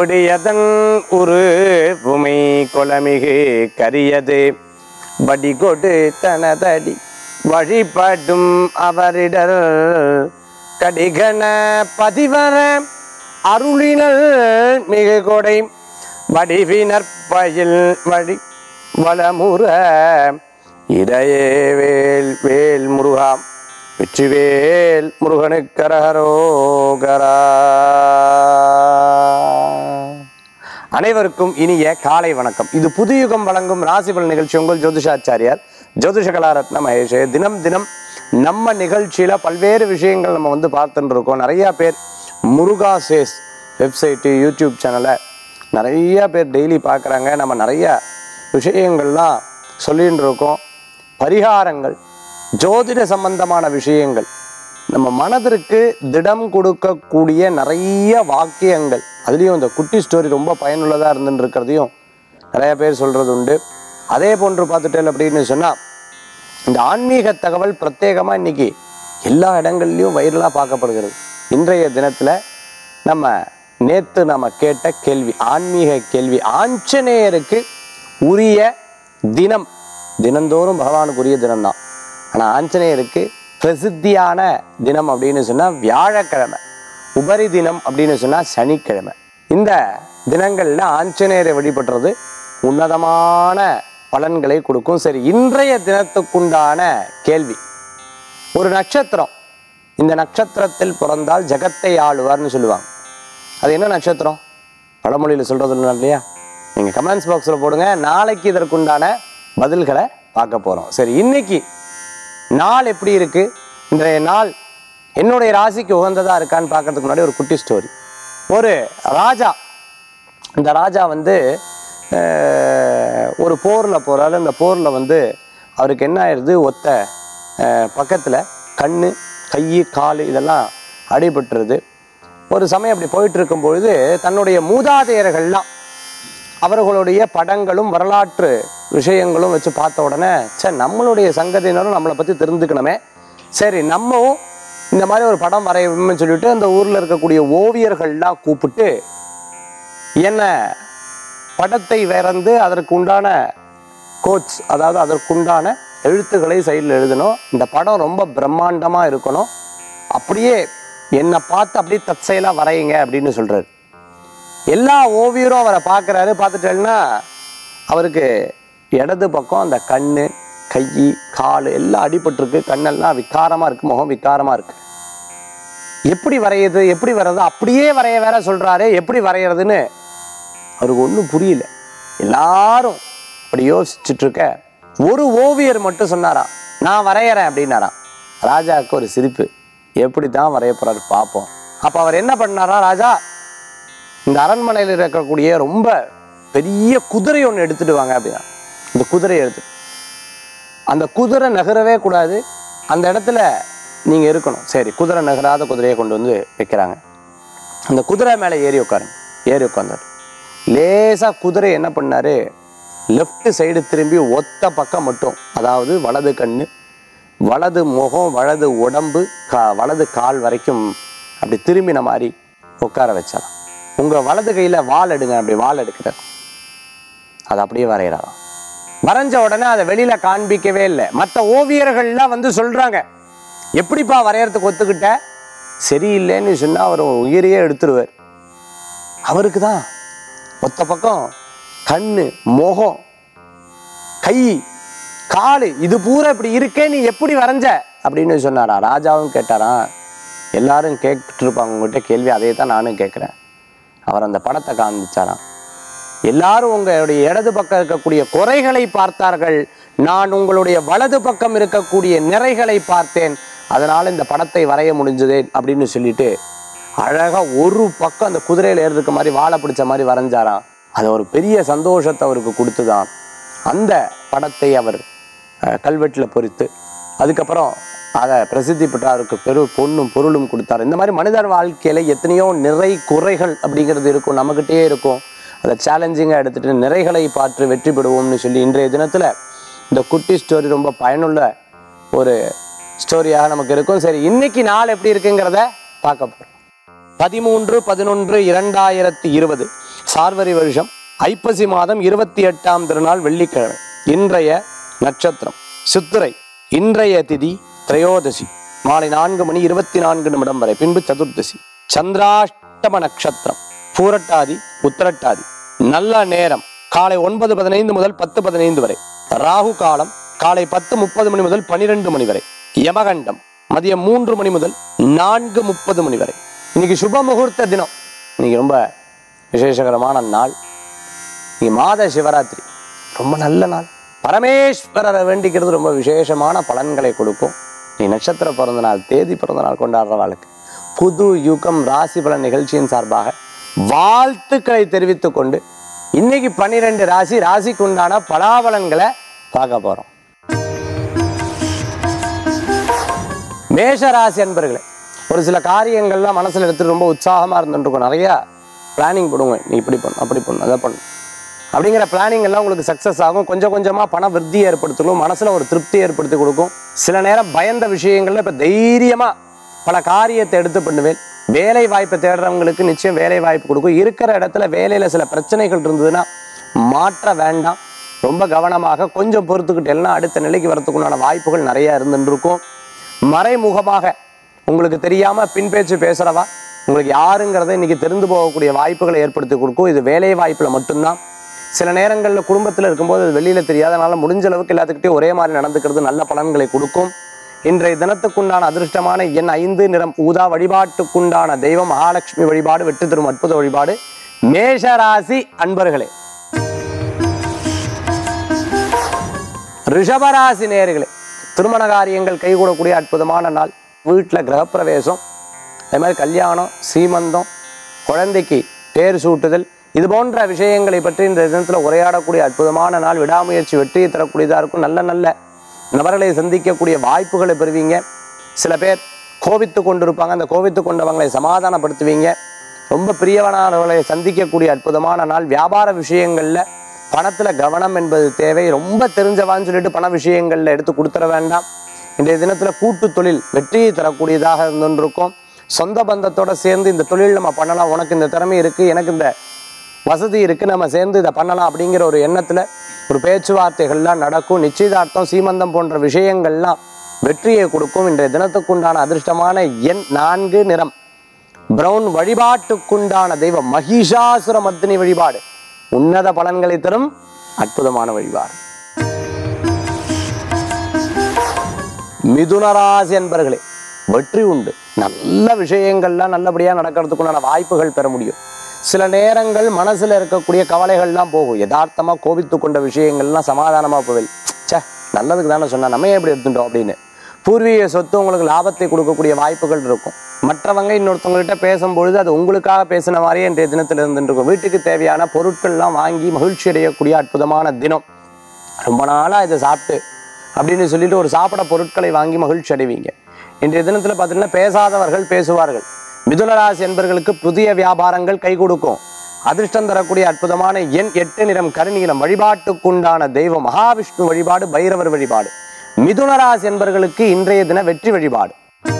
பிடியதன் உரு உமை கொலமிகு கரியது வடிகொடு தனதடி வழிபடும் அவரிடர் கடிகன பதிவர அருளினல் மிகு கொடை வடிவினற்பயில் வழி வளமுற இடையே வேல் வேல் முருகா வெற்றிவேல் முருகனுக்கரகரோகரா அனைவருக்கும் இனிய காலை வணக்கம் இது புதுயுகம் வழங்கும் ராசிபலன் நிகழ்ச்சி உங்கள் ஜோதிஷாச்சாரியார் ஜோதிஷ கலாரத்ன மகேஷ் தினம் தினம் நம்ம நிகழ்ச்சியில பல்வேறு விஷயங்கள் நம்ம வந்து பார்த்துட்டு இருக்கோம் நிறைய பேர் முருகா சேஸ் வெப்சைட்டு யூடியூப் சேனலை நிறைய பேர் டெய்லி பார்க்குறாங்க நம்ம நிறைய விஷயங்கள்லாம் சொல்லிட்டு இருக்கோம் பரிகாரங்கள் ஜோதிட சம்பந்தமான விஷயங்கள் நம்ம மனதிற்கு திடம் கொடுக்கக்கூடிய நிறைய வாக்கியங்கள் அதுலேயும் இந்த குட்டி ஸ்டோரி ரொம்ப பயனுள்ளதாக இருந்துட்டு இருக்கிறதையும் நிறைய பேர் சொல்கிறது உண்டு அதே போன்று பார்த்துட்டேன் அப்படின்னு சொன்னால் இந்த ஆன்மீக தகவல் பிரத்யேகமாக இன்னைக்கு எல்லா இடங்கள்லையும் வைரலாக பார்க்கப்படுகிறது இன்றைய தினத்தில் நம்ம நேற்று நம்ம கேட்ட கேள்வி ஆன்மீக கேள்வி ஆஞ்சநேயருக்கு உரிய தினம் தினந்தோறும் பகவானுக்கு உரிய தினம்தான் ஆனால் ஆஞ்சநேயருக்கு பிரசித்தியான தினம் அப்படின்னு சொன்னால் வியாழக்கிழமை உபரி தினம் அப்படின்னு சொன்னால் சனிக்கிழமை இந்த தினங்களில் ஆஞ்சநேயரை வழிபடுறது உன்னதமான பலன்களை கொடுக்கும் சரி இன்றைய தினத்துக்குண்டான கேள்வி ஒரு நட்சத்திரம் இந்த நட்சத்திரத்தில் பிறந்தால் ஜகத்தை ஆளுவார்னு சொல்லுவாங்க அது என்ன நட்சத்திரம் பழமொழியில் சொல்றது இல்லை இல்லையா நீங்கள் கமெண்ட்ஸ் பாக்ஸில் போடுங்க நாளைக்கு இதற்குண்டான பதில்களை பார்க்க போகிறோம் சரி இன்னைக்கு நாள் எப்படி இருக்கு இன்றைய நாள் என்னுடைய ராசிக்கு உகந்ததா இருக்கான்னு பார்க்கறதுக்கு முன்னாடி ஒரு குட்டி ஸ்டோரி ஒரு ராஜா இந்த ராஜா வந்து அஹ், ஒரு போரில் போகிறாரு அந்த போரில் வந்து அவருக்கு என்ன ஆயிடுது ஒத்த பக்கத்தில் கண் கை கால் இதெல்லாம் அடிபட்டுருது ஒரு சமயம் அப்படி போயிட்டு இருக்கும் பொழுது தன்னுடைய மூதாதையர்கள்லாம் அவர்களுடைய படங்களும் வரலாற்று விஷயங்களும் வச்சு பார்த்த உடனே சே நம்மளுடைய சங்கதியினரும் நம்மளை பற்றி தெரிஞ்சுக்கணுமே சரி நம்மவும் இந்த மாதிரி ஒரு படம் வரையணும்னு சொல்லிட்டு அந்த ஊரில் இருக்கக்கூடிய ஓவியர்கள்லாம் கூப்பிட்டு என்ன படத்தை வரைந்து அதற்கு உண்டான கோச் அதாவது அதற்குண்டான எழுத்துக்களை சைடில் எழுதணும் இந்த படம் ரொம்ப பிரம்மாண்டமாக இருக்கணும் அப்படியே என்னை பார்த்து அப்படியே தற்செயலாக வரையுங்க அப்படின்னு சொல்கிறாரு எல்லா ஓவியரும் அவரை பார்க்குறாரு பார்த்துட்டேன்னா அவருக்கு இடது பக்கம் அந்த கண் கை கால் எல்லாம் அடிபட்டிருக்கு கண்ணெல்லாம் விக்காரமாக இருக்கு முகம் விக்காரமாக இருக்கு எப்படி வரையுது எப்படி வர்றது அப்படியே வரைய வேற சொல்றாரு எப்படி வரைகிறதுன்னு அவருக்கு ஒன்றும் புரியல எல்லாரும் அப்படி யோசிச்சுட்டு இருக்க ஒரு ஓவியர் மட்டும் சொன்னாராம் நான் வரையறேன் அப்படின்னாராம் ராஜாவுக்கு ஒரு சிரிப்பு எப்படி தான் வரைய போறாரு பார்ப்போம் அப்போ அவர் என்ன பண்ணாரா ராஜா இந்த அரண்மனையில் இருக்கக்கூடிய ரொம்ப பெரிய குதிரை ஒன்று எடுத்துட்டு வாங்க அப்படின்னா இந்த குதிரையை எடுத்து அந்த குதிரை நகரவே கூடாது அந்த இடத்துல நீங்க இருக்கணும் சரி குதிரை நகராத குதிரையை கொண்டு வந்து வைக்கிறாங்க அந்த குதிரை மேலே ஏறி உட்காருங்க ஏறி உட்காந்தாரு லேசா குதிரை என்ன பண்ணாரு லெஃப்ட் சைடு திரும்பி ஒத்த பக்கம் மட்டும் அதாவது வலது கண்ணு வலது முகம் வலது உடம்பு கா வலது கால் வரைக்கும் அப்படி திரும்பின மாதிரி உட்கார வச்சாராம் உங்க வலது கையில வால் எடுங்க அப்படி வால் எடுக்கிறார் அதை அப்படியே வரைகிறாராம் வரைஞ்ச உடனே அதை வெளியில காண்பிக்கவே இல்லை மற்ற ஓவியர்கள்லாம் வந்து சொல்றாங்க எப்படிப்பா வரையறதுக்கு ஒத்துக்கிட்ட சரியில்லைன்னு சொன்னா அவர் உயிரையே எடுத்துருவார் அவருக்கு தான் ஒத்த பக்கம் கண்ணு முகம் கை காலு இது பூரா இப்படி இருக்கே நீ எப்படி வரைஞ்ச அப்படின்னு சொன்னாரா ராஜாவும் கேட்டாராம் எல்லாரும் கேட்டுட்டு இருப்பாங்க உங்ககிட்ட கேள்வி அதே தான் நானும் கேட்குறேன் அவர் அந்த படத்தை காண்பிச்சாராம் எல்லாரும் உங்களுடைய இடது பக்கம் இருக்கக்கூடிய குறைகளை பார்த்தார்கள் நான் உங்களுடைய வலது பக்கம் இருக்கக்கூடிய நிறைகளை பார்த்தேன் அதனால இந்த படத்தை வரைய முடிஞ்சது அப்படின்னு சொல்லிட்டு அழகா ஒரு பக்கம் அந்த குதிரையில ஏறிருக்க மாதிரி வாழை பிடிச்ச மாதிரி வரைஞ்சாராம் அது ஒரு பெரிய சந்தோஷத்தை அவருக்கு கொடுத்துதான் அந்த படத்தை அவர் அஹ், கல்வெட்டுல பொறித்து அதுக்கப்புறம் அதை பிரசித்தி பெற்ற அவருக்கு பெரு பொண்ணும் பொருளும் கொடுத்தார் இந்த மாதிரி மனிதர் வாழ்க்கையில எத்தனையோ நிறை குறைகள் அப்படிங்கிறது இருக்கும் நம்மகிட்டயே இருக்கும் அதை சேலஞ்சிங்காக எடுத்துட்டு நிறைகளை பார்த்து வெற்றி பெறுவோம்னு சொல்லி இன்றைய தினத்துல இந்த குட்டி ஸ்டோரி ரொம்ப பயனுள்ள ஒரு ஸ்டோரியாக நமக்கு இருக்கும் சரி இன்னைக்கு நாள் எப்படி இருக்குங்கிறத பார்க்க போறோம் பதிமூன்று பதினொன்று இரண்டாயிரத்தி இருபது சார்வரி வருஷம் ஐப்பசி மாதம் இருபத்தி எட்டாம் திருநாள் வெள்ளிக்கிழமை இன்றைய நட்சத்திரம் சித்திரை இன்றைய திதி திரையோதசி மாலை நான்கு மணி இருபத்தி நான்கு நிமிடம் வரை பின்பு சதுர்தசி சந்திராஷ்டம நட்சத்திரம் பூரட்டாதி உத்திரட்டாதி நல்ல நேரம் காலை ஒன்பது பதினைந்து முதல் பத்து பதினைந்து வரை ராகு காலம் காலை பத்து முப்பது மணி முதல் பனிரெண்டு மணி வரை யமகண்டம் மதியம் மூன்று மணி முதல் நான்கு முப்பது மணி வரை இன்னைக்கு சுப முகூர்த்த தினம் இன்னைக்கு ரொம்ப விசேஷகரமான நாள் இன்னைக்கு மாத சிவராத்திரி ரொம்ப நல்ல நாள் பரமேஸ்வரரை வேண்டிக்கிறது ரொம்ப விசேஷமான பலன்களை கொடுக்கும் நீ நட்சத்திர பிறந்த நாள் தேதி பிறந்த நாள் கொண்டாடுற வாழ்க்கை புது யுகம் ராசி பலன் நிகழ்ச்சியின் சார்பாக வாழ்த்துக்களை தெரிவித்துக் கொண்டு இன்னைக்கு பன்னிரெண்டு ராசி ராசிக்கு உண்டான பலாபலன்களை பார்க்க போறோம் மேஷ ராசி அன்பர்களே ஒரு சில காரியங்கள்லாம் மனசுல எடுத்துட்டு ரொம்ப உற்சாகமா இருந்துருக்கும் நிறைய பிளானிங் போடுங்க நீ இப்படி பண்ணு அப்படி பண்ணு அதை பண்ணு அப்படிங்கிற பிளானிங் எல்லாம் உங்களுக்கு சக்ஸஸ் ஆகும் கொஞ்சம் கொஞ்சமா பண விருத்தியை ஏற்படுத்தணும் மனசுல ஒரு திருப்தி ஏற்படுத்தி கொடுக்கும் சில நேரம் பயந்த விஷயங்கள்ல இப்ப தைரியமா பல காரியத்தை எடுத்து பண்ணுவேன் வேலை வாய்ப்பை தேடுறவங்களுக்கு நிச்சயம் வேலை வாய்ப்பு கொடுக்கும் இருக்கிற இடத்துல வேலையில சில பிரச்சனைகள் இருந்ததுன்னா மாற்ற வேண்டாம் ரொம்ப கவனமாக கொஞ்சம் பொறுத்துக்கிட்டு எல்லாம் அடுத்த நிலைக்கு வரத்துக்குண்டான வாய்ப்புகள் நிறைய இருந்துட்டு இருக்கும் மறைமுகமாக உங்களுக்கு தெரியாம பின் பேச்சு பேசுறவா உங்களுக்கு யாருங்கிறத இன்னைக்கு தெரிந்து போகக்கூடிய வாய்ப்புகளை ஏற்படுத்தி கொடுக்கும் இது வேலை வாய்ப்புல மட்டும்தான் சில நேரங்களில் குடும்பத்தில் இருக்கும்போது அது வெளியில தெரியாதனால முடிஞ்ச அளவுக்கு எல்லாத்துக்கிட்டையும் ஒரே மாதிரி நடந்துக்கிறது நல்ல பலன்களை கொடுக்கும் இன்றைய தினத்துக்குண்டான அதிர்ஷ்டமான எண் ஐந்து நிறம் ஊதா வழிபாட்டுக்குண்டான தெய்வம் மகாலட்சுமி வழிபாடு வெற்றி தரும் அற்புத வழிபாடு மேஷராசி அன்பர்களே ரிஷபராசி நேயர்களே திருமண காரியங்கள் கைகூடக்கூடிய அற்புதமான நாள் வீட்டில் கிரகப்பிரவேசம் அதே மாதிரி கல்யாணம் சீமந்தம் குழந்தைக்கு பேர் சூட்டுதல் இது போன்ற விஷயங்களை பற்றி இந்த தினத்தில் உரையாடக்கூடிய அற்புதமான நாள் விடாமுயற்சி வெற்றியை தரக்கூடியதாக இருக்கும் நல்ல நல்ல நபர்களை சந்திக்கக்கூடிய வாய்ப்புகளை பெறுவீங்க சில பேர் கோபித்து கொண்டிருப்பாங்க அந்த கோபித்து கொண்டவங்களை சமாதானப்படுத்துவீங்க ரொம்ப பிரியவனானவர்களை சந்திக்கக்கூடிய அற்புதமான நாள் வியாபார விஷயங்களில் பணத்தில் கவனம் என்பது தேவை ரொம்ப தெரிஞ்சவான்னு சொல்லிட்டு பண விஷயங்களில் எடுத்து கொடுத்துட வேண்டாம் இன்றைய தினத்தில் கூட்டு தொழில் வெற்றியை தரக்கூடியதாக இருந்துருக்கும் சொந்த பந்தத்தோட சேர்ந்து இந்த தொழில் நம்ம பண்ணலாம் உனக்கு இந்த திறமை இருக்குது எனக்கு இந்த வசதி இருக்குது நம்ம சேர்ந்து இதை பண்ணலாம் அப்படிங்கிற ஒரு எண்ணத்தில் ஒரு பேச்சுவார்த்தைகள்லாம் நடக்கும் நிச்சயதார்த்தம் சீமந்தம் போன்ற விஷயங்கள்லாம் வெற்றியை கொடுக்கும் இன்றைய தினத்துக்குண்டான அதிர்ஷ்டமான எண் நான்கு நிறம் பிரவுன் வழிபாட்டுக்குண்டான தெய்வம் மகிஷாசுர மர்த்தினி வழிபாடு உன்னத பலன்களை தரும் அற்புதமான வழிபாடு மிதுனராசி என்பர்களே வெற்றி உண்டு நல்ல விஷயங்கள்லாம் நல்லபடியாக நடக்கிறதுக்குண்டான வாய்ப்புகள் பெற முடியும் சில நேரங்கள் மனசுல இருக்கக்கூடிய கவலைகள்லாம் போகும் யதார்த்தமா கோபித்து கொண்ட விஷயங்கள்லாம் சமாதானமா போவில் ச்சே நல்லதுக்கு தானே சொன்னா நம்ம ஏன் இப்படி எடுத்துட்டோம் அப்படின்னு பூர்வீக சொத்து உங்களுக்கு லாபத்தை கொடுக்கக்கூடிய வாய்ப்புகள் இருக்கும் மற்றவங்க இன்னொருத்தவங்கள்ட்ட பேசும்பொழுது அது உங்களுக்காக பேசின மாதிரியே இன்றைய தினத்தில் இருந்துட்டு இருக்கும் வீட்டுக்கு தேவையான பொருட்கள்லாம் வாங்கி மகிழ்ச்சி அடையக்கூடிய அற்புதமான தினம் ரொம்ப நாளாக இதை சாப்பிட்டு அப்படின்னு சொல்லிட்டு ஒரு சாப்பிட பொருட்களை வாங்கி மகிழ்ச்சி அடைவீங்க இன்றைய தினத்தில் பார்த்தீங்கன்னா பேசாதவர்கள் பேசுவார்கள் மிதுனராசி என்பவர்களுக்கு புதிய வியாபாரங்கள் கை கொடுக்கும் அதிர்ஷ்டம் தரக்கூடிய அற்புதமான எண் எட்டு நிறம் கருநீலம் வழிபாட்டுக்குண்டான தெய்வம் மகாவிஷ்ணு வழிபாடு பைரவர் வழிபாடு மிதுனராசி என்பவர்களுக்கு இன்றைய தின வெற்றி வழிபாடு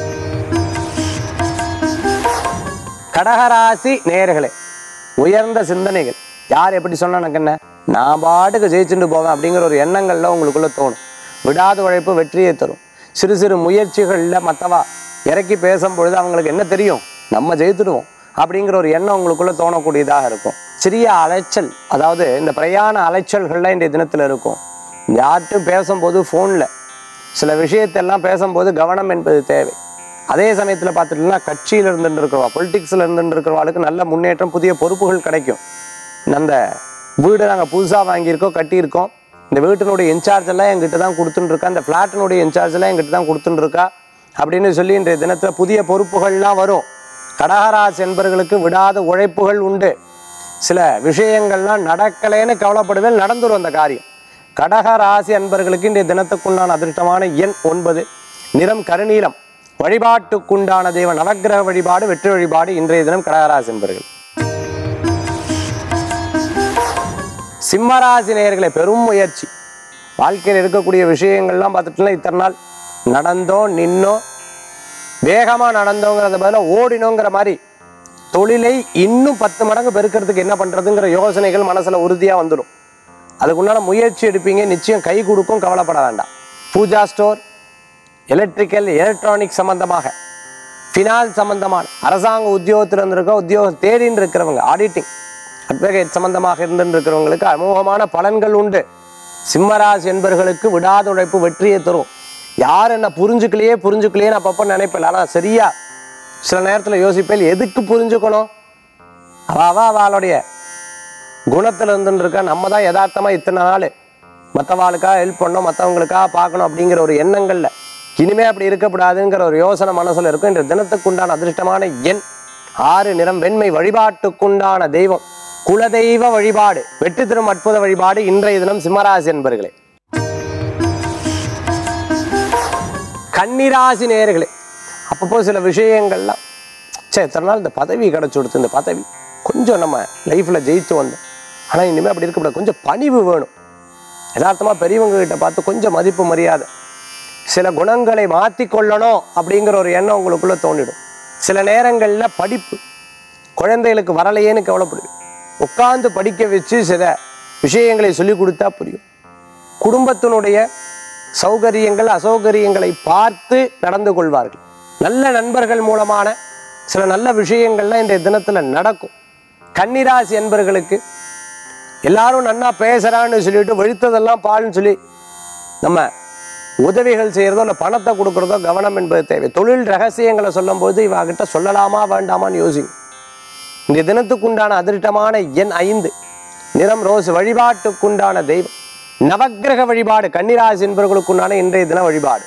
கடகராசி நேயர்களே உயர்ந்த சிந்தனைகள் யார் எப்படி சொன்னா எனக்கு என்ன நான் பாட்டுக்கு ஜெயிச்சுட்டு போவேன் அப்படிங்கிற ஒரு எண்ணங்கள்ல உங்களுக்குள்ள தோணும் விடாத உழைப்பு வெற்றியை தரும் சிறு சிறு முயற்சிகளில் மற்றவா இறக்கி பேசும்பொழுது அவங்களுக்கு என்ன தெரியும் நம்ம ஜெயித்துடுவோம் அப்படிங்கிற ஒரு எண்ணம் உங்களுக்குள்ள தோணக்கூடியதாக இருக்கும் சிறிய அலைச்சல் அதாவது இந்த பிரயாண அலைச்சல்கள்லாம் இன்றைய தினத்தில் இருக்கும் யார்ட்டும் பேசும்போது ஃபோனில் சில விஷயத்தெல்லாம் பேசும்போது கவனம் என்பது தேவை அதே சமயத்தில் பார்த்துட்டீங்கன்னா கட்சியில் இருந்துட்டு இருக்கிறவா பொலிட்டிக்ஸில் இருந்துட்டு இருக்கிறவாளுக்கு நல்ல முன்னேற்றம் புதிய பொறுப்புகள் கிடைக்கும் அந்த வீடு நாங்கள் புதுசாக வாங்கியிருக்கோம் கட்டியிருக்கோம் இந்த வீட்டினுடைய இன்சார்ஜ் எல்லாம் எங்கிட்ட தான் கொடுத்துட்டு இருக்கா இந்த ஃப்ளாட்டினுடைய இன்சார்ஜ் எல்லாம் எங்கிட்ட தான் கொடுத்துட்டு இருக்கா அப்படின்னு சொல்லி இன்றைய தினத்தில் புதிய பொறுப்புகள்லாம் வரும் கடகராசி என்பவர்களுக்கு விடாத உழைப்புகள் உண்டு சில விஷயங்கள்லாம் நடக்கலைன்னு கவலைப்படுவேன் நடந்துரும் அந்த காரியம் கடக ராசி அன்பர்களுக்கு இன்றைய தினத்துக்குண்டான அதிர்ஷ்டமான எண் ஒன்பது நிறம் கருநீலம் வழிபாட்டுக்குண்டான தெய்வ நவக்கிரக வழிபாடு வெற்றி வழிபாடு இன்றைய தினம் கடகராசி என்பர்கள் சிம்மராசி நேயர்களே பெரும் முயற்சி வாழ்க்கையில் இருக்கக்கூடிய விஷயங்கள்லாம் பார்த்துட்டுனா இத்தனை நாள் நடந்தோம் நின்னோம் வேகமாக நடந்தோங்கிறத பதிலாக ஓடினோங்கிற மாதிரி தொழிலை இன்னும் பத்து மடங்கு பெருக்கிறதுக்கு என்ன பண்றதுங்கிற யோசனைகள் மனசுல உறுதியா வந்துடும் அதுக்குண்டான முயற்சி எடுப்பீங்க நிச்சயம் கை கொடுக்கும் கவலைப்பட வேண்டாம் பூஜா ஸ்டோர் எலக்ட்ரிக்கல் எலக்ட்ரானிக் சம்பந்தமாக ஃபினான்ஸ் சம்பந்தமான அரசாங்க உத்தியோகத்தில் இருந்திருக்க உத்தியோகம் தேடின்னு இருக்கிறவங்க ஆடிட்டிங் அட்வொகேட் சம்பந்தமாக இருந்துட்டு இருக்கிறவங்களுக்கு அமோகமான பலன்கள் உண்டு சிம்மராசி என்பர்களுக்கு விடாத உழைப்பு வெற்றியை தரும் யார் என்ன புரிஞ்சுக்கலையே புரிஞ்சுக்கலையே நான் அப்பப்போ நினைப்பேன் ஆனால் சரியா சில நேரத்தில் யோசிப்பேன் எதுக்கு புரிஞ்சுக்கணும் அவ அவ அவளுடைய குணத்தில் இருந்துட்டு இருக்கா நம்ம தான் யதார்த்தமாக இத்தனை நாள் மற்றவாளுக்காக ஹெல்ப் பண்ணணும் மற்றவங்களுக்காக பார்க்கணும் அப்படிங்கிற ஒரு எண்ணங்கள்ல இனிமே அப்படி இருக்கக்கூடாதுங்கிற ஒரு யோசனை மனசுல இருக்கும் இன்று தினத்துக்குண்டான அதிர்ஷ்டமான எண் ஆறு நிறம் வெண்மை வழிபாட்டுக்குண்டான தெய்வம் குலதெய்வ வழிபாடு வெற்றி தரும் அற்புத வழிபாடு இன்றைய தினம் சிம்மராசி என்பர்களே கன்னிராசி நேயர்களே அப்பப்போ சில விஷயங்கள்லாம் சே இத்தனை நாள் இந்த பதவி கிடச்சி கொடுத்து இந்த பதவி கொஞ்சம் நம்ம லைஃப்பில் ஜெயிச்சு வந்தோம் ஆனால் இனிமேல் அப்படி இருக்கக்கூடாது கொஞ்சம் பணிவு வேணும் யதார்த்தமாக பெரியவங்க கிட்ட பார்த்து கொஞ்சம் மதிப்பு மரியாதை சில குணங்களை மாற்றி கொள்ளணும் அப்படிங்கிற ஒரு எண்ணம் உங்களுக்குள்ள தோண்டிடும் சில நேரங்களில் படிப்பு குழந்தைகளுக்கு வரலையேன்னு கவலைப்படுவேன் உட்கார்ந்து படிக்க வச்சு சில விஷயங்களை சொல்லி கொடுத்தா புரியும் குடும்பத்தினுடைய சௌகரியங்கள் அசௌகரியங்களை பார்த்து நடந்து கொள்வார்கள் நல்ல நண்பர்கள் மூலமான சில நல்ல விஷயங்கள்லாம் இன்றைய தினத்துல நடக்கும் கன்னிராசி என்பர்களுக்கு எல்லாரும் நன்னா பேசுறான்னு சொல்லிட்டு வெளுத்ததெல்லாம் பால்னு சொல்லி நம்ம உதவிகள் செய்யறதோ இல்லை பணத்தை கொடுக்கறதோ கவனம் என்பது தேவை தொழில் ரகசியங்களை சொல்லும்போது இவகிட்ட சொல்லலாமா வேண்டாமான்னு யோசிங்க இந்த தினத்துக்குண்டான அதிர்ஷ்டமான எண் ஐந்து நிறம் ரோஸ் வழிபாட்டுக்குண்டான தெய்வம் நவக்கிரக வழிபாடு கன்னிராசி என்பவர்களுக்குண்டான இன்றைய தின வழிபாடு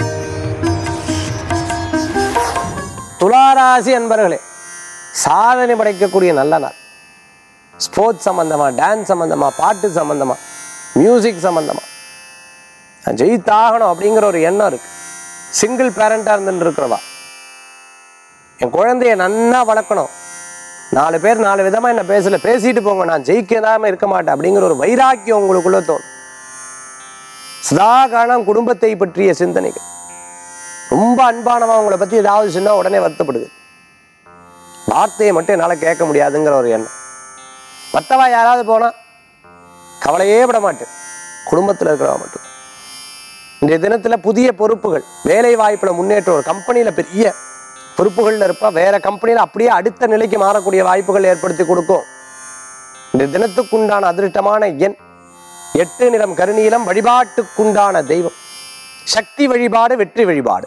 துளாராசி அன்பர்களே சாதனை படைக்கக்கூடிய நல்ல நாள் ஸ்போர்ட்ஸ் சம்பந்தமா டான்ஸ் சம்பந்தமா பாட்டு சம்பந்தமா மியூசிக் சம்பந்தமா நான் ஜெயித்தாகணும் அப்படிங்கிற ஒரு எண்ணம் இருக்கு சிங்கிள் பேரண்டா இருந்துட்டு இருக்கிறவா என் குழந்தைய நன்னா வளர்க்கணும் நாலு பேர் நாலு விதமா என்ன பேசல பேசிட்டு போங்க நான் ஜெயிக்காம இருக்க மாட்டேன் அப்படிங்கிற ஒரு வைராக்கியம் உங்களுக்குள்ள தோணும் சதா காலம் குடும்பத்தை பற்றிய சிந்தனைகள் ரொம்ப அன்பானவா உங்களை பத்தி ஏதாவது சொன்னா உடனே வருத்தப்படுது வார்த்தையை மட்டும் என்னால் கேட்க முடியாதுங்கிற ஒரு எண்ணம் மற்றவா யாராவது போனா கவலையே விட மாட்டேன் குடும்பத்தில் இருக்கிறவா மட்டும் இன்றைய தினத்தில் புதிய பொறுப்புகள் வேலை வாய்ப்புல முன்னேற்றம் ஒரு கம்பெனியில் பெரிய பொறுப்புகளில் இருப்பா வேற கம்பெனியில் அப்படியே அடுத்த நிலைக்கு மாறக்கூடிய வாய்ப்புகள் ஏற்படுத்தி கொடுக்கும் இந்த தினத்துக்குண்டான அதிர்ஷ்டமான எண் எட்டு நிறம் கருநீலம் வழிபாட்டுக்குண்டான தெய்வம் சக்தி வழிபாடு வெற்றி வழிபாடு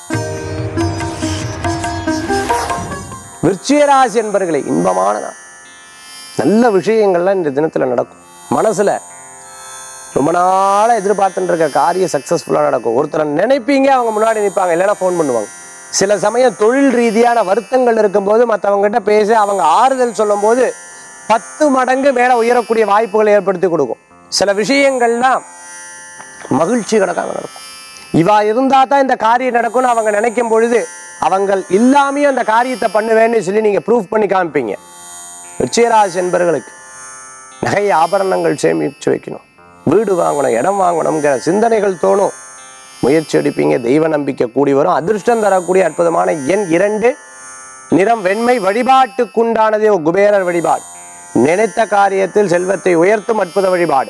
விருச்சிகராசி என்பர்களே இன்பமான நாள் நல்ல விஷயங்கள்லாம் இந்த தினத்துல நடக்கும் மனசுல ரொம்ப நாளா எதிர்பார்த்துட்டு இருக்க காரியம் சக்சஸ்ஃபுல்லா நடக்கும் ஒருத்தரை நினைப்பீங்க அவங்க முன்னாடி நிற்பாங்க இல்லைன்னா ஃபோன் பண்ணுவாங்க சில சமயம் தொழில் ரீதியான வருத்தங்கள் இருக்கும்போது மற்றவங்க கிட்ட பேச அவங்க ஆறுதல் சொல்லும்போது பத்து மடங்கு மேல உயரக்கூடிய வாய்ப்புகளை ஏற்படுத்தி கொடுக்கும் சில விஷயங்கள்லாம் மகிழ்ச்சி கிடக்காம நடக்கும் இவா இருந்தா தான் இந்த காரியம் நடக்கும்னு அவங்க நினைக்கும் பொழுது அவங்க இல்லாமையும் அந்த காரியத்தை பண்ணுவேன்னு சொல்லி நீங்க ப்ரூஃப் பண்ணி காமிப்பீங்க விச்சயராசி என்பவர்களுக்கு நகை ஆபரணங்கள் சேமிச்சு வைக்கணும் வீடு வாங்கணும் இடம் வாங்கணுங்கிற சிந்தனைகள் தோணும் முயற்சி எடுப்பீங்க தெய்வ நம்பிக்கை கூடி வரும் அதிர்ஷ்டம் தரக்கூடிய அற்புதமான எண் இரண்டு நிறம் வெண்மை வழிபாட்டுக்குண்டானதே ஒரு குபேரர் வழிபாடு நினைத்த காரியத்தில் செல்வத்தை உயர்த்தும் அற்புத வழிபாடு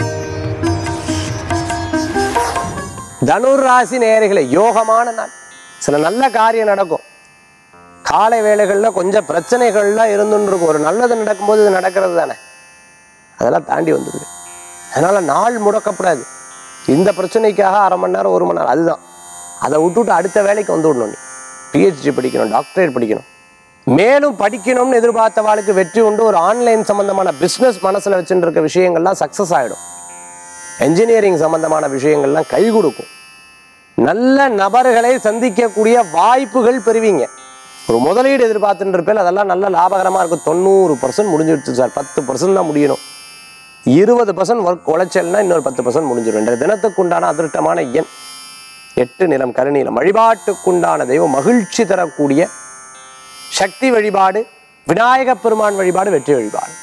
தனுர் ராசி நேயர்களே யோகமான நாள் சில நல்ல காரியம் நடக்கும் காலை வேளைகளில் கொஞ்சம் பிரச்சனைகள்லாம் இருந்துன்னு இருக்கும் ஒரு நல்லது நடக்கும்போது இது நடக்கிறது தானே அதெல்லாம் தாண்டி வந்துடுது அதனால நாள் முடக்கப்படாது இந்த பிரச்சனைக்காக அரை மணி நேரம் ஒரு மணி நேரம் அதுதான் அதை விட்டுட்டு அடுத்த வேலைக்கு வந்து விடணும் நீ பிஹெச்டி படிக்கணும் டாக்டரேட் படிக்கணும் மேலும் படிக்கணும்னு எதிர்பார்த்தவாளுக்கு வெற்றி உண்டு ஒரு ஆன்லைன் சம்பந்தமான பிஸ்னஸ் மனசுல வச்சுட்டு இருக்க விஷயங்கள்லாம் சக்ஸஸ் ஆகிடும் என்ஜினியரிங் சம்பந்தமான விஷயங்கள்லாம் கை கொடுக்கும் நல்ல நபர்களை சந்திக்கக்கூடிய வாய்ப்புகள் பெறுவீங்க ஒரு முதலீடு எதிர்பார்த்துட்டு இருப்பேன் அதெல்லாம் நல்ல லாபகரமா இருக்கும் தொண்ணூறு பர்சன்ட் முடிஞ்சிடுச்சு சார் பத்து பர்சன்ட் தான் முடியணும் இருபது பர்சன்ட் ஒர்க் உழைச்சல்னா இன்னொரு பத்து பர்சன்ட் முடிஞ்சிடும் இன்றைய தினத்துக்குண்டான அதிர்ஷ்டமான எண் எட்டு நிலம் கருநீலம் வழிபாட்டுக்குண்டான தெய்வம் மகிழ்ச்சி தரக்கூடிய சக்தி வழிபாடு விநாயக பெருமான் வழிபாடு வெற்றி வழிபாடு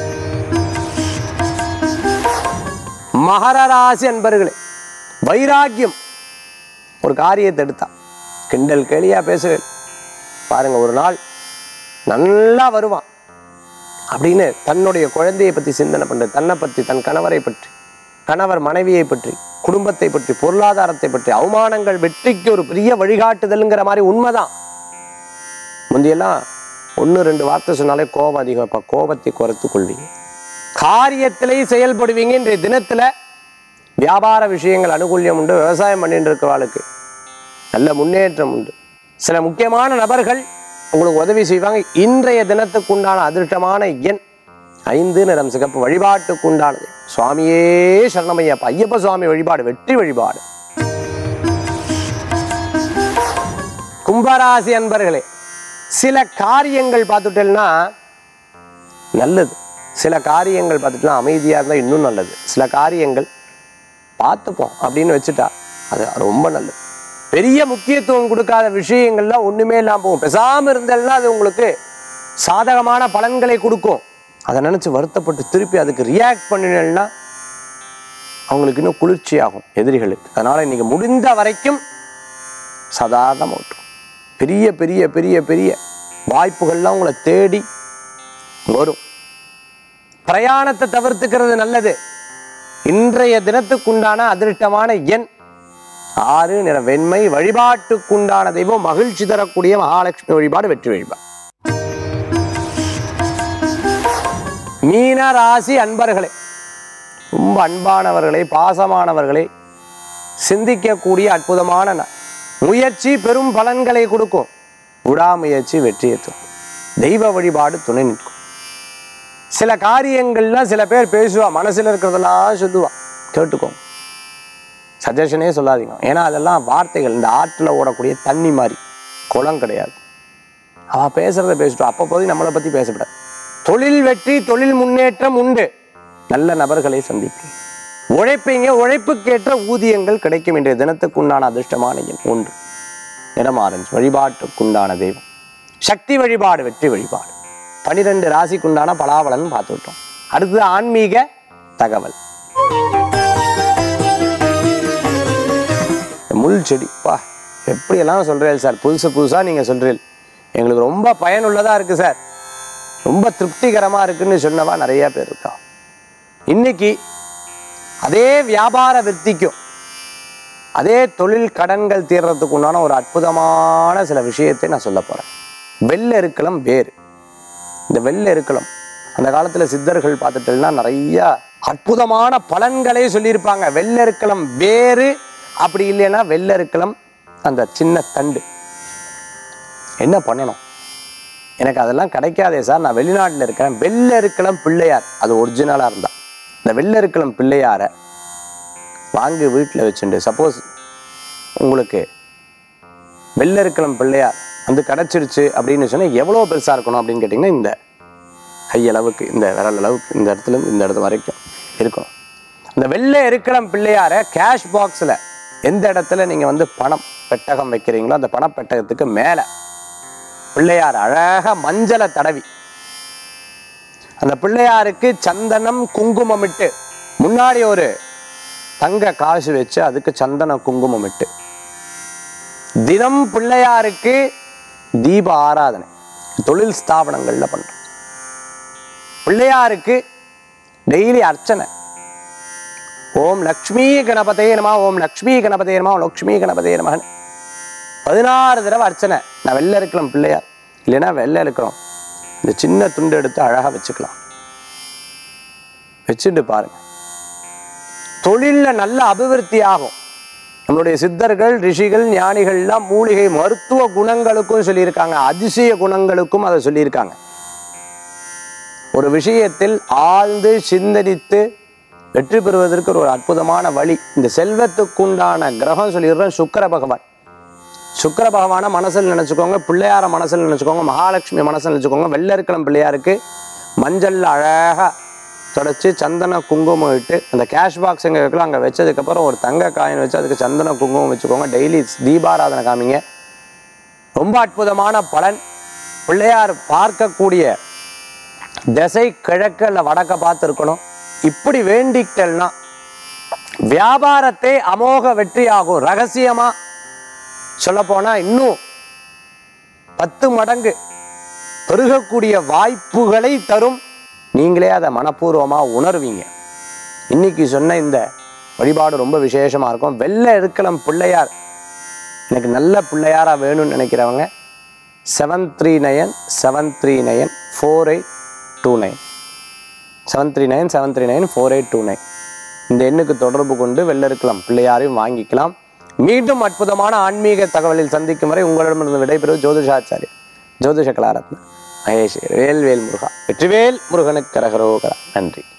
மகர ராசி அன்பர்களே வைராக்கியம் ஒரு காரியத்தை எடுத்தா கிண்டல் கேலியா பேசுகள் பாருங்க ஒரு நாள் நல்லா வருவான் அப்படின்னு தன்னுடைய குழந்தையை பற்றி சிந்தனை பண்ணுறது தன்னை பற்றி தன் கணவரை பற்றி கணவர் மனைவியை பற்றி குடும்பத்தை பற்றி பொருளாதாரத்தை பற்றி அவமானங்கள் வெற்றிக்கு ஒரு பெரிய வழிகாட்டுதல்ங்கிற மாதிரி உண்மைதான் முந்தையெல்லாம் ஒன்று ரெண்டு வார்த்தை சொன்னாலே கோபம் அதிகம் இப்போ கோபத்தை குறைத்து கொள்வீங்க காரியத்திலே செயல்படுவீங்க இன்றைய தினத்தில் வியாபார விஷயங்கள் அனுகூல்யம் உண்டு விவசாயம் பண்ணிட்டு இருக்கிறவாளுக்கு நல்ல முன்னேற்றம் உண்டு சில முக்கியமான நபர்கள் உங்களுக்கு உதவி செய்வாங்க இன்றைய தினத்துக்கு உண்டான அதிர்ஷ்டமான எண் ஐந்து நிறம் சிகப்பு வழிபாட்டுக்கு உண்டானது சுவாமியே சரணமையப்பா ஐயப்ப சுவாமி வழிபாடு வெற்றி வழிபாடு கும்பராசி அன்பர்களே சில காரியங்கள் பார்த்துட்டேன்னா நல்லது சில காரியங்கள் பார்த்துட்டுனா அமைதியாக இருந்தால் இன்னும் நல்லது சில காரியங்கள் பார்த்துப்போம் அப்படின்னு வச்சுட்டா அது ரொம்ப நல்லது பெரிய முக்கியத்துவம் கொடுக்காத விஷயங்கள்லாம் ஒண்ணுமே இல்லாம போகும் பேசாம இருந்தேன்னா அது உங்களுக்கு சாதகமான பலன்களை கொடுக்கும் அதை நினைச்சு வருத்தப்பட்டு திருப்பி அதுக்கு ரியாக்ட் பண்ணினேன்னா அவங்களுக்கு இன்னும் குளிர்ச்சியாகும் எதிரிகளுக்கு அதனால இன்னைக்கு முடிந்த வரைக்கும் சாதாரணமாக விட்டுரும் பெரிய பெரிய பெரிய பெரிய வாய்ப்புகள்லாம் உங்களை தேடி வரும் பிரயாணத்தை தவிர்த்துக்கிறது நல்லது இன்றைய தினத்துக்குண்டான அதிர்ஷ்டமான எண் ஆறு நிற வெண்மை வழிபாட்டுக்குண்டான தெய்வம் மகிழ்ச்சி தரக்கூடிய மகாலட்சுமி வழிபாடு வெற்றி வழிபாடு மீன ராசி அன்பர்களே ரொம்ப அன்பானவர்களே பாசமானவர்களே சிந்திக்கக்கூடிய அற்புதமான நாள். முயற்சி பெரும் பலன்களை கொடுக்கும் விடாமுயற்சி வெற்றியை தரும் தெய்வ வழிபாடு துணை நிற்கும் சில காரியங்கள்லாம் சில பேர் பேசுவா மனசுல இருக்கிறதெல்லாம் சொல்லுவா கேட்டுக்கோங்க சஜஷனே சொல்லாதீங்க ஏன்னா அதெல்லாம் வார்த்தைகள் இந்த ஆற்றுல ஓடக்கூடிய தண்ணி மாதிரி குளம் கிடையாது அவ பேசுறத பேசிட்டோம் அப்பப்போது நம்மளை பத்தி பேசக்கூடாது தொழில் வெற்றி தொழில் முன்னேற்றம் உண்டு நல்ல நபர்களை சந்திப்பீங்க உழைப்பீங்க உழைப்புக்கேற்ற ஊதியங்கள் கிடைக்கும் இன்றைய தினத்துக்குண்டான அதிர்ஷ்டமான எண் ஒன்று நிறம் ஆரஞ்சு வழிபாட்டுக்குண்டான தெய்வம் சக்தி வழிபாடு வெற்றி வழிபாடு பனிரெண்டு ராசிக்குண்டான பலாபலன் பார்த்துட்டோம் அடுத்தது ஆன்மீக தகவல் இந்த முள் செடி பா எப்படியெல்லாம் சொல்றீங்க சார் புதுசு புதுசா நீங்க சொல்றீங்க எங்களுக்கு ரொம்ப பயனுள்ளதா இருக்கு சார் ரொம்ப திருப்திகரமா இருக்குன்னு சொன்னவா நிறைய பேர் இருக்கா இன்னைக்கு அதே வியாபார விற்த்திக்கும் அதே தொழில் கடன்கள் தீர்றதுக்கு உண்டான ஒரு அற்புதமான சில விஷயத்தை நான் சொல்ல போறேன் வெள்ளை இருக்கலாம் வேறு இந்த வெள்ளை இருக்கலாம் அந்த காலத்துல சித்தர்கள் பார்த்துட்டோம்னா நிறைய அற்புதமான பலன்களே சொல்லியிருப்பாங்க வெள்ளை இருக்கலாம் வேறு அப்படி இல்லைன்னா வெள்ளை இருக்கலாம் அந்த சின்ன தண்டு என்ன பண்ணணும் எனக்கு அதெல்லாம் கிடைக்காதே சார் நான் வெளிநாட்டில் இருக்கேன் வெள்ளை இருக்கலாம் பிள்ளையார் அது ஒரிஜினலாக இருந்தா இந்த வெள்ளை இருக்கலாம் பிள்ளையாரை வாங்கி வீட்டில் வச்சுட்டு சப்போஸ் உங்களுக்கு வெள்ளை இருக்கலாம் பிள்ளையார் வந்து கிடச்சிருச்சு அப்படின்னு சொன்னால் எவ்வளோ பெருசாக இருக்கணும் அப்படின்னு கேட்டிங்கன்னா இந்த கையளவுக்கு இந்த விரல் அளவுக்கு இந்த இடத்துல இருந்து இந்த இடத்து வரைக்கும் இருக்கணும் இந்த வெள்ளை இருக்கலாம் பிள்ளையாரை கேஷ் பாக்ஸில் எந்த இடத்துல நீங்கள் வந்து பணம் பெட்டகம் வைக்கிறீங்களோ அந்த பணப்பெட்டகத்துக்கு மேலே பிள்ளையார் அழகா மஞ்சளை தடவி அந்த பிள்ளையாருக்கு சந்தனம் குங்குமம் இட்டு முன்னாடி ஒரு தங்க காசு வச்சு அதுக்கு சந்தனம் குங்குமம் இட்டு தினம் பிள்ளையாருக்கு தீப ஆராதனை தொழில் ஸ்தாபனங்கள்ல பண்றோம் பிள்ளையாருக்கு டெய்லி அர்ச்சனை ஓம் லக்ஷ்மி கணபதே நம ஓம் லக்ஷ்மி கணபதே நம ஓம் லக்ஷ்மி கணபதே நமகன் பதினாறு தடவை அர்ச்சனை நான் வெளில இருக்கலாம் பிள்ளையார் இல்லைன்னா வெளில இருக்கிறோம் இந்த சின்ன துண்டு எடுத்து அழகா வச்சுக்கலாம் வச்சுட்டு பாருங்க தொழில்ல நல்ல அபிவிருத்தி ஆகும் நம்மளுடைய சித்தர்கள் ரிஷிகள் ஞானிகள்லாம் மூலிகை மருத்துவ குணங்களுக்கும் சொல்லியிருக்காங்க அதிசய குணங்களுக்கும் அதை சொல்லியிருக்காங்க ஒரு விஷயத்தில் ஆழ்ந்து சிந்தரித்து வெற்றி பெறுவதற்கு ஒரு அற்புதமான வழி இந்த செல்வத்துக்குண்டான கிரகம் சொல்லிடுறோம் சுக்கிர பகவான் சுக்கிர பகவானை மனசில் நினச்சிக்கோங்க பிள்ளையார மனசில் நினச்சிக்கோங்க மகாலட்சுமி மனசில் நினச்சிக்கோங்க வெள்ளை இருக்கலாம் பிள்ளையாருக்கு மஞ்சள் அழகாக தொடச்சி சந்தன குங்குமம் இட்டு அந்த கேஷ் பாக்ஸ் எங்கே வைக்கலாம் அங்கே வச்சதுக்கப்புறம் ஒரு தங்க காயின் வச்சு அதுக்கு சந்தன குங்குமம் வச்சுக்கோங்க டெய்லி தீபாராதனை காமிங்க ரொம்ப அற்புதமான பலன் பிள்ளையார் பார்க்கக்கூடிய திசை கிழக்கு அல்ல வடக்க பார்த்து இருக்கணும் இப்படி வேண்டிக்கிட்டல்னா வியாபாரத்தை அமோக வெற்றியாகும் ரகசியமா சொல்ல போனா இன்னும் பத்து மடங்கு பெருகக்கூடிய வாய்ப்புகளை தரும் நீங்களே அதை மனப்பூர்வமாக உணர்வீங்க இன்னைக்கு சொன்ன இந்த வழிபாடு ரொம்ப விசேஷமா இருக்கும் வெள்ளை எடுக்கலாம் பிள்ளையார் எனக்கு நல்ல பிள்ளையாரா வேணும்னு நினைக்கிறவங்க seven three nine seven three nine four eight two nine seven three nine seven three nine four eight two nine இந்த எண்ணுக்கு தொடர்பு கொண்டு வெள்ளை இருக்கலாம் பிள்ளையாரையும் வாங்கிக்கலாம் மீண்டும் அற்புதமான ஆன்மீக தகவலில் சந்திக்கும் வரை உங்களிடமிருந்து விடைபெறுவது ஜோதிஷாச்சாரியர் ஜோதிஷ கலாரத்ன மகேஷ் வேல்வேல் முருகா வெற்றிவேல் முருகனுக்கு கரகரோகரா நன்றி